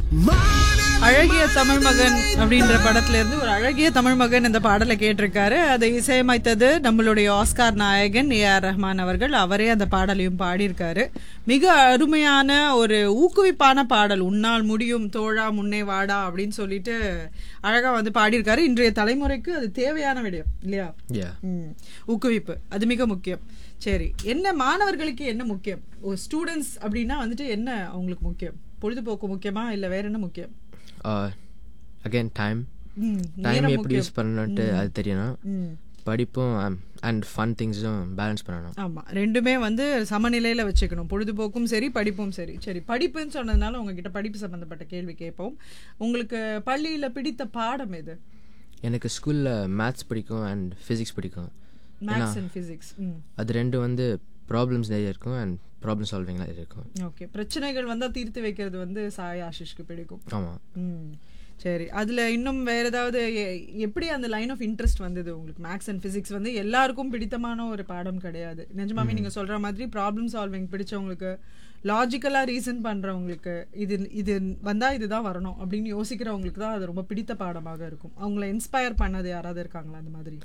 அழகிய தமிழ் மகன் அப்படின்ற படத்துல இருந்து ஒரு அழகிய தமிழ் மகன் இந்த பாடலை கேட்டிருக்காரு அதை இசையமைத்தது நம்மளுடைய ஆஸ்கார் நாயகன் ஏ ஆர் ரஹ்மான் அவர்கள் அவரே அந்த பாடலையும் பாடியிருக்காரு மிக அருமையான ஒரு ஊக்குவிப்பான பாடல் உன்னால் முடியும் தோழா முன்னே வாடா அப்படின்னு சொல்லிட்டு அழகா வந்து பாடியிருக்காரு இன்றைய தலைமுறைக்கு அது தேவையான விடயம் இல்லையா Yeah. ம். ஊக்குவிப்பு அது மிக முக்கியம் சரி என்ன மாணவர்களுக்கு என்ன முக்கியம் ஒரு ஸ்டூடெண்ட்ஸ் அப்படின்னா வந்துட்டு என்ன அவங்களுக்கு முக்கியம் பொழுதுபோக்கு முக்கியமா இல்ல வேற என்ன முக்கியம் Uh, again, time. ம், டைம் நேரம் எப்படி யூஸ் முக்கியம் பண்ணணுன்ட்டு அது தெரியணும் ம். படிப்பும் அண்ட் ஃபன் திங்ஸும் பேலன்ஸ் பண்ணணும் ஆமா ரெண்டுமே வந்து சமநிலையில வச்சுக்கணும் பொழுதுபோக்கும் சரி படிப்பும் சரி சரி படிப்புன்னு சொன்னதுனால உங்ககிட்ட படிப்பு சம்பந்தப்பட்ட கேள்வி கேட்போம் உங்களுக்கு பள்ளியில பிடித்த பாடம் எது எனக்கு ஸ்கூலில் மேத்ஸ் பிடிக்கும் அண்ட் ஃபிசிக்ஸ் பிடிக்கும் மேத்ஸ் அண்ட் பிசிக்ஸ் அது ரெண்டும் வந்து ப்ராப்ளம்ஸ் நிறைய இருக்கும் அண்ட் ப்ராப்ளம் சால்விங் நிறைய இருக்கும் ஓகே பிரச்சனைகள் வந்தா தீர்த்து வைக்கிறது வந்து சாய் ஆஷிஷ்க்கு பிடிக்கும் ஆமாம் ம் சரி அதுல இன்னும் வேற ஏதாவது எ- எப்படி அந்த லைன் ஆஃப் இன்ட்ரெஸ்ட் வந்தது உங்களுக்கு மேக்ஸ் அண்ட் பிசிக்ஸ் வந்து எல்லாருக்கும் பிடித்தமான ஒரு பாடம் கிடையாது நிஜமாவே நீங்க சொல்ற மாதிரி ப்ராப்ளம் சால்விங் பிடிச்சவங்களுக்கு லாஜிக்கலா ரீசன் பண்றவங்களுக்கு இது இது வந்தா இதுதான் வரணும் அப்படின்னு யோசிக்கிறவங்களுக்கு தான் அது ரொம்ப பிடித்த பாடமாக இருக்கும் அவங்கள இன்ஸ்பயர் பண்ணது யாராவது இருக்காங்களா அந்த மாதிரி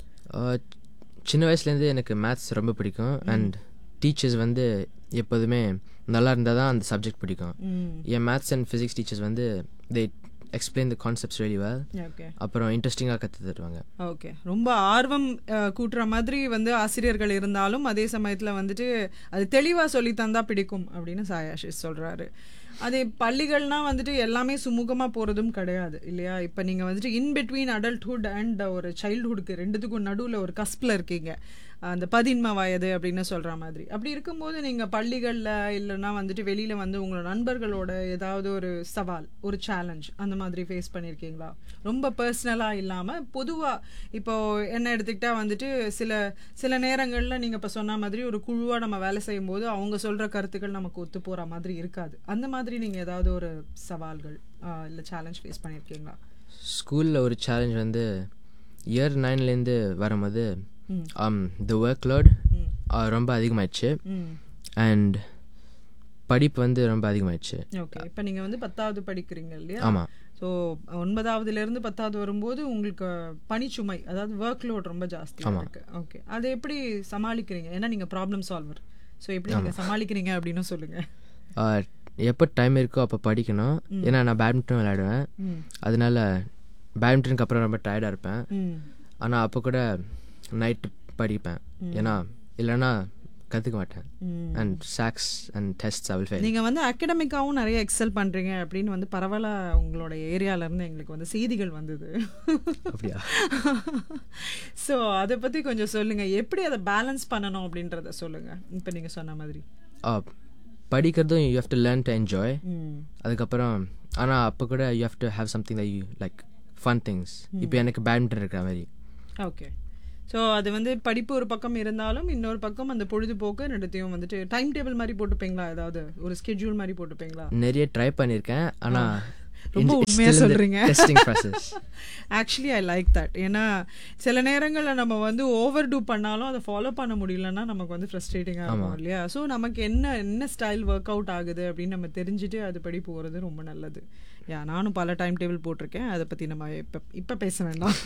சின்ன வயசுலேருந்து எனக்கு மேத்ஸ் ரொம்ப பிடிக்கும் அண்ட் டீச்சர்ஸ் வந்து எப்போதுமே நல்லா இருந்தால் தான் அந்த சப்ஜெக்ட் பிடிக்கும் ம் என் மேத்ஸ் அண்ட் ஃபிசிக்ஸ் டீச்சர்ஸ் வந்து they explain the concepts very well okay அப்புறம் இன்ட்ரெஸ்டிங்காக கற்று தருவாங்க ஓகே ரொம்ப ஆர்வம் அஹ், கூட்டுற மாதிரி வந்து ஆசிரியர்கள் இருந்தாலும் அதே சமயத்தில் வந்துட்டு அது தெளிவாக சொல்லி தந்தா பிடிக்கும் அப்படின்னு சாயாஷிஸ் சொல்கிறாரு அதே பள்ளிகள்னா வந்துட்டு எல்லாமே சுமூகமாக போகிறதும் கிடையாது இல்லையா இப்போ நீங்கள் வந்துட்டு இன் பிட்வீன் அடல்ட்ஹுட் அண்ட் ஒரு சைல்ட்ஹுட்க்கு ரெண்டுத்துக்கும் நடுவில் ஒரு கஸ்பில் இருக்கீங்க அந்த பதின்ம வயது அப்படின்னு சொல்கிற மாதிரி அப்படி இருக்கும்போது நீங்கள் பள்ளிகளில் இல்லைன்னா வந்துட்டு வெளியில் வந்து உங்களோட நண்பர்களோட ஏதாவது ஒரு சவால் ஒரு சேலஞ்ச் அந்த மாதிரி ஃபேஸ் பண்ணியிருக்கீங்களா ரொம்ப பர்சனலாக இல்லாமல் பொதுவாக இப்போ என்ன எடுத்துக்கிட்டா வந்துட்டு சில சில நேரங்களில் நீங்கள் இப்போ சொன்ன மாதிரி ஒரு குழுவாக நம்ம வேலை செய்யும்போது அவங்க சொல்கிற கருத்துக்கள் நமக்கு ஒத்து போகிற மாதிரி இருக்காது அந்த மாதிரி நீங்கள் ஏதாவது ஒரு சவால்கள் இல்லை சேலஞ்ச் ஃபேஸ் பண்ணியிருக்கீங்களா ஸ்கூலில் ஒரு சேலஞ்ச் வந்து இயர் நைன்லேருந்து வரும்போது ம். த ஒர்க் லோட் ம் ரொம்ப அதிகமாயிடுச்சு ம் அண்ட் படிப்பு வந்து ரொம்ப அதிகமாயிடுச்சு ஓகே இப்போ நீங்கள் வந்து பத்தாவது படிக்கிறீங்க இல்லையா ஆமாம் ஸோ ஒன்பதாவதுலேருந்து பத்தாவது வரும்போது உங்களுக்கு பணிச்சுமை அதாவது ஒர்க் லோட் ரொம்ப ஜாஸ்தியாக இருக்கு ஓகே அதை எப்படி சமாளிக்கிறீங்க ஏன்னா நீங்கள் ப்ராப்ளம் சால்வர் ஸோ எப்படி நீங்கள் சமாளிக்கிறீங்க அப்படின்னு சொல்லுங்க எப்போ டைம் இருக்கோ அப்போ படிக்கணும் ஏன்னா நான் பேட்மிண்டன் விளையாடுவேன் ம் அதனால பேட்மிண்டனுக்கு அப்புறம் ரொம்ப டயர்டாக இருப்பேன் ம் ஆனால் அப்போ கூட நைட்டு படிப்பேன் ஏன்னா இல்லைன்னா கற்றுக்க மாட்டேன் ம். And socks and test I will fail நீங்க வந்து அகடமிக்காவும் நிறைய எக்ஸல் பண்றீங்க அப்படின்னு வந்து பரவலா உங்களோட ஏரியால இருந்து எங்களுக்கு வந்து செய்திகள் வந்தது அப்படியா ஸோ அதை பத்தி கொஞ்சம் சொல்லுங்க எப்படி அதை பேலன்ஸ் பண்ணணும் அப்படின்றத சொல்லுங்க இப்போ நீங்க சொன்ன மாதிரி படிக்கிறதும் you have to learn to enjoy ம் அதுக்கப்புறம் ஆனால் அப்போ கூட you have to have something you like fun things இப்போ எனக்கு பேட்மிண்டன் இருக்கிற மாதிரி ஓகே ஸோ அது வந்து படிப்பு ஒரு பக்கம் இருந்தாலும் இன்னொரு பக்கம் அந்த பொழுதுபோக்கு ரெண்டுத்தையும் வந்துட்டு டைம் டேபிள் மாதிரி போட்டுப்பீங்களா ஏதாவது ஒரு ஸ்கெட்யூல் மாதிரி போட்டுப்பீங்களா நிறைய ட்ரை பண்ணியிருக்கேன் ஆனால் ரொம்ப உண்மையா சொல்றீங்க. Testing process actually I like that ஏன்னா சில நேரங்களில் நம்ம வந்து ஓவர் டூ பண்ணாலும் அதை ஃபாலோ பண்ண முடியலன்னா நமக்கு வந்து ஃப்ரஸ்ட்ரேட்டிங்காக இருக்கும் இல்லையா ஸோ நமக்கு என்ன என்ன ஸ்டைல் ஒர்க் அவுட் ஆகுது அப்படின்னு நம்ம தெரிஞ்சுட்டு அதுபடி போகிறது ரொம்ப நல்லது யா நானும் பல டைம் டேபிள் போட்டிருக்கேன் அதை பற்றி நம்ம இப்போ இப்போ பேச வேண்டாம்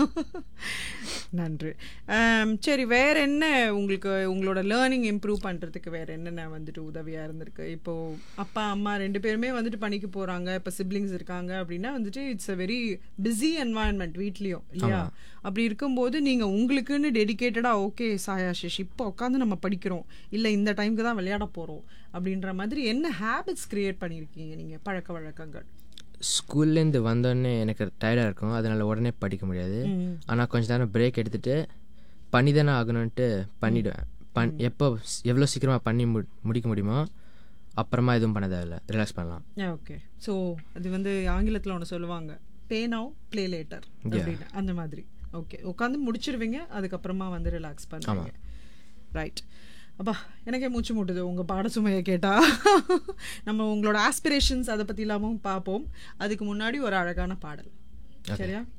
நன்றி ஆம், சரி வேற என்ன உங்களுக்கு உங்களோட லேர்னிங் இம்ப்ரூவ் பண்ணுறதுக்கு வேற என்னென்ன வந்துட்டு உதவியாக இருந்திருக்கு இப்போ அப்பா அம்மா ரெண்டு பேருமே வந்துட்டு பணிக்கு போகிறாங்க இப்போ சிப்ளிங்ஸ் இருக்காங்க அப்படின்னா வந்துட்டு it's a very busy environment வீட்லேயும் இல்லையா அப்படி இருக்கும்போது நீங்கள் உங்களுக்குன்னு டெடிகேட்டடாக ஓகே சாயாஷிஷ் இப்போ உட்காந்து நம்ம படிக்கிறோம் இல்லை இந்த டைமுக்கு தான் விளையாட போகிறோம் அப்படின்ற மாதிரி என்ன ஹேபிட்ஸ் கிரியேட் பண்ணியிருக்கீங்க நீங்கள் பழக்க வழக்கங்கள் ஸ்கூல்லேருந்து வந்தோடனே எனக்கு டயர்டாக இருக்கும் அதனால உடனே படிக்க முடியாது ம். ஆனால் கொஞ்ச நேரம் பிரேக் எடுத்துட்டு பண்ணி தானே ஆகணும்ன்ட்டு பண்ணிவிடுவேன் பண் எப்போ எவ்வளோ சீக்கிரமாக பண்ணி மு முடிக்க முடியுமோ அப்புறமா எதுவும் பண்ண தேவையில்ல ரிலாக்ஸ் பண்ணலாம் ஓகே ஸோ அது வந்து ஆங்கிலத்தில் ஒன்று சொல்லுவாங்க பே நவ் ப்ளே லேட்டர் அப்படின்னு அந்த மாதிரி ஓகே உட்காந்து முடிச்சிருவீங்க அதுக்கப்புறமா வந்து ரிலாக்ஸ் பண்ணுவீங்க ரைட் அப்பா எனக்கே மூச்சு முட்டுது உங்கள் பாட சுமையை கேட்டா நம்ம உங்களோட ஆஸ்பிரேஷன்ஸ் அதை பற்றி இல்லாமல் பார்ப்போம் அதுக்கு முன்னாடி ஒரு அழகான பாடல் சரியா